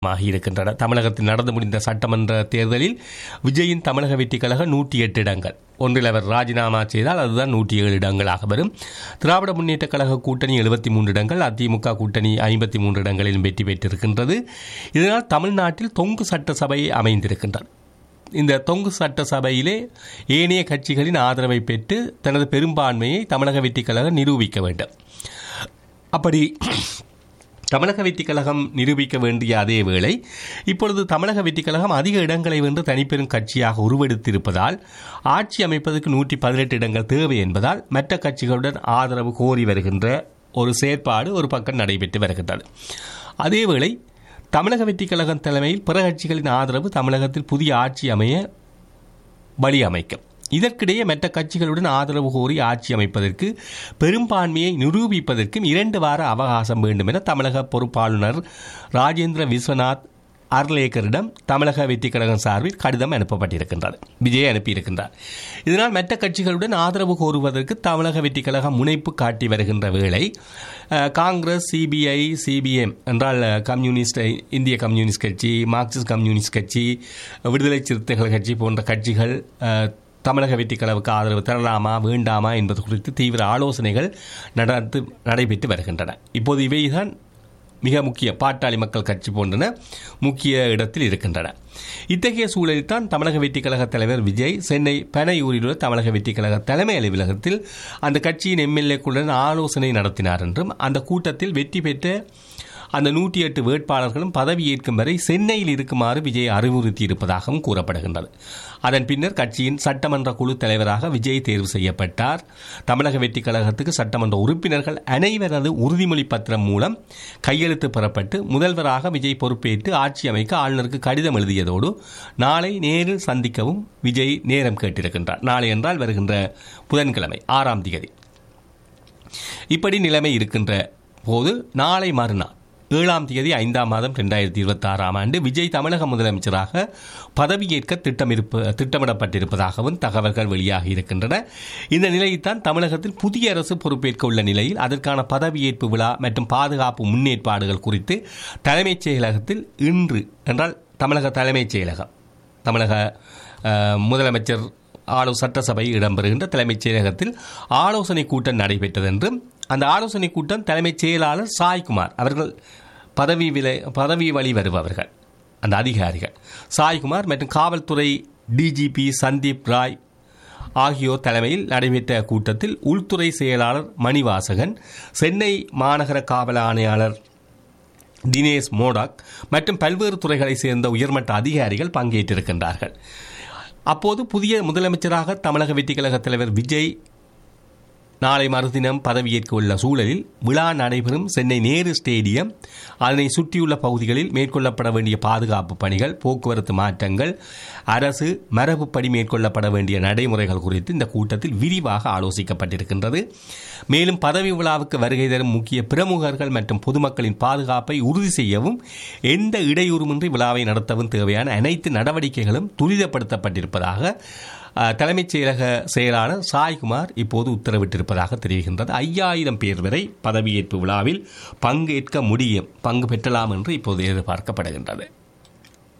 ஆகி இருக்கின்றன தமிழகத்தில் நடந்து முடிந்த சட்டமன்ற தேர்தலில் விஜயின் தமிழக வெற்றிக் கழகம் நூற்றி எட்டு இடங்கள் ஒன்றில் அவர் ராஜினாமா செய்தால் அதுதான் நூற்றி ஏழு இடங்களாக வரும் திராவிட முன்னேற்றக் கழக கூட்டணி எழுபத்தி மூன்று இடங்கள் அதிமுக கூட்டணி ஐம்பத்தி மூன்று இடங்களில் வெற்றி பெற்றிருக்கின்றது இதனால் தமிழ்நாட்டில் தொங்கு சட்டசபை அமைந்திருக்கின்றது இந்த தொங்கு சட்டசபையிலே ஏனைய கட்சிகளின் ஆதரவை பெற்று தனது பெரும்பான்மையை தமிழக வெற்றிக் கழகம் நிரூபிக்க வேண்டும் அப்படி தமிழக வெற்றிக் கழகம் நிரூபிக்க வேண்டிய அதே வேளை இப்பொழுது தமிழக வெற்றிக் கழகம் அதிக இடங்களை வென்று தனிப்பெரும் கட்சியாக உருவெடுத்திருப்பதால் ஆட்சி அமைப்பதற்கு நூற்றி பதினெட்டு இடங்கள் தேவை என்பதால் மற்ற கட்சிகளுடன் ஆதரவு கோரி வருகின்ற ஒரு செயற்பாடு ஒரு பக்கம் நடைபெற்று வருகின்றது அதேவேளை தமிழக வெற்றிக் கழகம் தலைமையில் பிற கட்சிகளின் ஆதரவு தமிழகத்தில் புதிய ஆட்சி அமைய வழி அமைக்கும் இதற்கிடையே மற்ற கட்சிகளுடன் ஆதரவு கோரி ஆட்சி அமைப்பதற்கு பெரும்பான்மையை நிரூபிப்பதற்கும் இரண்டு வார அவகாசம் வேண்டும் என தமிழக பொறுப்பாளுநர் ராஜேந்திர விஸ்வநாத் அர்லேக்கரிடம் தமிழக வெற்றிக் கழகம் சார்பில் கடிதம் அனுப்பப்பட்டிருக்கின்றது விஜய் அனுப்பியிருக்கின்றார் இதனால் மற்ற கட்சிகளுடன் ஆதரவு கோருவதற்கு தமிழக வெற்றிக் கழகம் முனைப்பு காட்டி வருகின்ற வேளை அஹ், காங்கிரஸ் சிபிஐ சிபிஎம் என்றால் அஹ், கம்யூனிஸ்ட் இந்திய கம்யூனிஸ்ட் கட்சி மார்க்சிஸ்ட் கம்யூனிஸ்ட் கட்சி விடுதலை சிறுத்தைகள் கட்சி போன்ற கட்சிகள் அஹ், தமிழக வெற்றிக்கலவுக்கு ஆதரவு தரலாமா வேண்டாமா என்பது குறித்து தீவிர ஆலோசனைகள் நடந்து நடைபெற்று வருகின்றன இப்போது இவைதான் மிக முக்கிய பாட்டாளி மக்கள் கட்சி போன்றன முக்கிய இடத்தில் இருக்கின்றன இத்தகைய சூழலில் தான் தமிழக வெற்றிக் கழக தலைவர் விஜய் சென்னை பனையூரில் உள்ள தமிழக வெற்றிக் கழக தலைமை அலுவலகத்தில் அந்த கட்சியின் எம்எல்ஏக்களுடன் ஆலோசனை நடத்தினார் என்றும் அந்த கூட்டத்தில் வெற்றி பெற்ற அந்த நூற்றி எட்டு வேட்பாளர்களும் பதவியேற்கும் வரை சென்னையில் இருக்குமாறு விஜய் அறிவுறுத்தியிருப்பதாகவும் கூறப்படுகின்றது அதன் பின்னர் கட்சியின் சட்டமன்ற குழு தலைவராக விஜய் தேர்வு செய்யப்பட்டார் தமிழக வெற்றிக் கழகத்துக்கு சட்டமன்ற உறுப்பினர்கள் அனைவரது உறுதிமொழி பத்திரம் மூலம் கையெழுத்து பெறப்பட்டு முதல்வராக விஜய் பொறுப்பேற்று ஆட்சி அமைக்க ஆளுநருக்கு கடிதம் எழுதியதோடு நாளை நேரில் சந்திக்கவும் விஜய் நேரம் கேட்டிருக்கின்றார் நாளை என்றால் வருகின்ற புதன்கிழமை ஆறாம் தேதி இப்படி நிலைமை இருக்கின்ற போது நாளை மறுநாள் ஏழாம் தேதி ஐந்தாம் மாதம் ரெண்டாயிரத்தி இருபத்தி ஆறாம் ஆண்டு விஜய் தமிழக முதலமைச்சராக பதவியேற்க திட்டமிருப்ப திட்டமிடப்பட்டிருப்பதாகவும் தகவல்கள் வெளியாகி இருக்கின்றன இந்த நிலையில்தான் தமிழகத்தில் புதிய அரசு பொறுப்பேற்க உள்ள நிலையில் அதற்கான பதவியேற்பு விழா மற்றும் பாதுகாப்பு முன்னேற்பாடுகள் குறித்து தலைமைச் செயலகத்தில் இன்று என்றால் தமிழக தலைமைச் செயலகம் தமிழக அஹ், முதலமைச்சர் ஆலோ சட்டசபை இடம்பெறுகின்ற தலைமைச் செயலகத்தில் ஆலோசனை கூட்டம் நடைபெற்றது என்றும் அந்த ஆலோசனை கூட்டம் தலைமைச் செயலாளர் சாய்குமார் அவர்கள் பதவி விலை பதவி வழி வருபவர்கள் அந்த அதிகாரிகள் சாய்குமார் மற்றும் காவல்துறை டிஜிபி சந்தீப் ராய் ஆகியோர் தலைமையில் நடைபெற்ற கூட்டத்தில் உள்துறை செயலாளர் மணிவாசகன் சென்னை மாநகர காவல் ஆணையாளர் தினேஷ் மோடாக் மற்றும் பல்வேறு துறைகளைச் சேர்ந்த உயர்மட்ட அதிகாரிகள் பங்கேற்றிருக்கின்றார்கள் அப்போது புதிய முதலமைச்சராக தமிழக வெற்றிக் கழக தலைவர் விஜய் நாளை மறுதினம் பதவியேற்க உள்ள சூழலில் விழா நடைபெறும் சென்னை நேரு ஸ்டேடியம் அதனை சுற்றியுள்ள பகுதிகளில் மேற்கொள்ளப்பட வேண்டிய பாதுகாப்பு பணிகள் போக்குவரத்து மாற்றங்கள் அரசு மரபுப்படி மேற்கொள்ளப்பட வேண்டிய நடைமுறைகள் குறித்து இந்த கூட்டத்தில் விரிவாக ஆலோசிக்கப்பட்டிருக்கின்றது மேலும் பதவி விழாவுக்கு வருகை தரும் முக்கிய பிரமுகர்கள் மற்றும் பொதுமக்களின் பாதுகாப்பை உறுதி செய்யவும் எந்த இடையூறுமின்றி விழாவை நடத்தவும் தேவையான அனைத்து நடவடிக்கைகளும் துரிதப்படுத்தப்பட்டிருப்பதாக அஹ், தலைமைச் செயலக செயலாளர் சாய்குமார் இப்போது உத்தரவிட்டிருப்பதாக தெரிவிக்கின்றது ஐயாயிரம் பேர் வரை பதவியேற்பு விழாவில் பங்கேற்க முடியும் பங்கு பெற்றலாம் என்று இப்போது எதிர்பார்க்கப்படுகின்றது